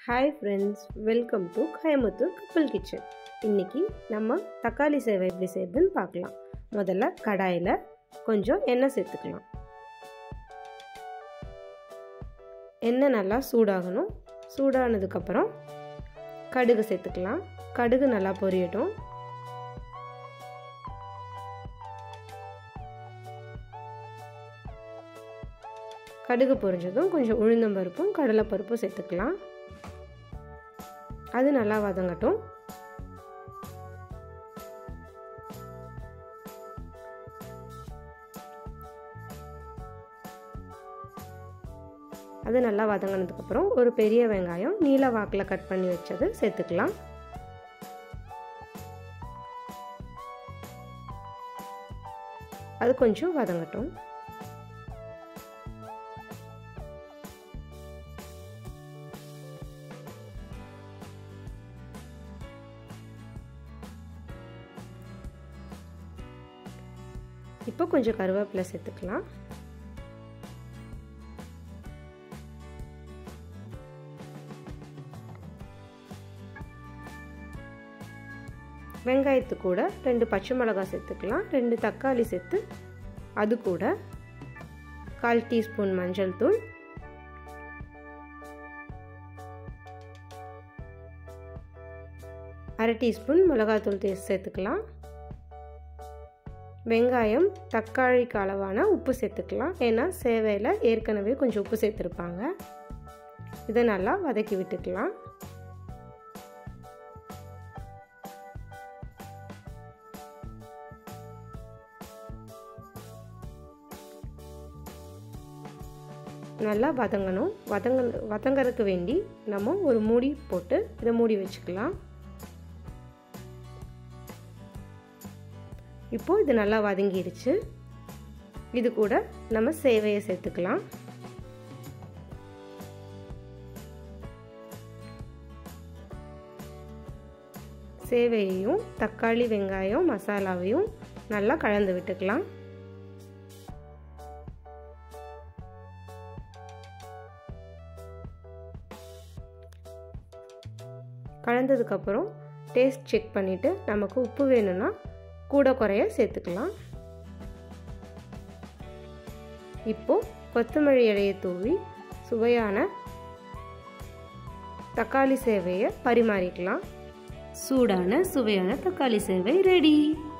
hi friends welcome to Coimbatore Kappal kitchen இன்றைக்கி நம்ம தக்காளி சேவை எப்படி செய்யுதுன்னு பார்க்கலாம் முதல்ல கடாயில் கொஞ்சம் எண்ணெய் சேர்த்துக்கலாம் எண்ணெய் நல்லா சூடாகணும் சூடானதுக்கப்புறம் கடுகு சேர்த்துக்கலாம் கடுகு நல்லா பொரியட்டும் கடுகு பொரிஞ்சதும் கொஞ்சம் உளுந்தம்பருப்பும் கடலைப்பருப்பும் சேர்த்துக்கலாம் அது நல்லா வதங்கட்டும் அது நல்லா வதங்கினதுக்கப்புறம் ஒரு பெரிய வெங்காயம் நீல வாக்கில் கட் பண்ணி வச்சது சேர்த்துக்கலாம் அது கொஞ்சம் வதங்கட்டும் இப்போ கொஞ்சம் கருவேப்பிலை சேர்த்துக்கலாம் வெங்காயத்து கூட ரெண்டு பச்சை மிளகாய் சேர்த்துக்கலாம் ரெண்டு தக்காளி சேர்த்து அது கூட கால் டீஸ்பூன் மஞ்சள் தூள் அரை டீஸ்பூன் மிளகாத்தூள் சேர்த்துக்கலாம் வெங்காயம் தக்காளிக்கு அளவான உப்பு சேர்த்துக்கலாம் ஏன்னா சேவையில் ஏற்கனவே கொஞ்சம் உப்பு சேர்த்துருப்பாங்க இதை நல்லா வதக்கி விட்டுக்கலாம் நல்லா வதங்கணும் வதங்க வதங்கிறதுக்கு வேண்டி நம்ம ஒரு மூடி போட்டு இதை மூடி வச்சுக்கலாம் இப்போ இது நல்லா வதங்கிடுச்சு இது கூட நம்ம சேவையை சேர்த்துக்கலாம் சேவையையும் தக்காளி வெங்காயம் மசாலாவையும் நல்லா கலந்து விட்டுக்கலாம் கலந்ததுக்கப்புறம் டேஸ்ட் செக் பண்ணிவிட்டு நமக்கு உப்பு வேணும்னா கூட குறைய சேர்த்துக்கலாம் இப்போது கொத்தமல்லி இலையை தூவி சுவையான தக்காளி சேவையை பரிமாறிக்கலாம் சூடான சுவையான தக்காளி சேவை ரெடி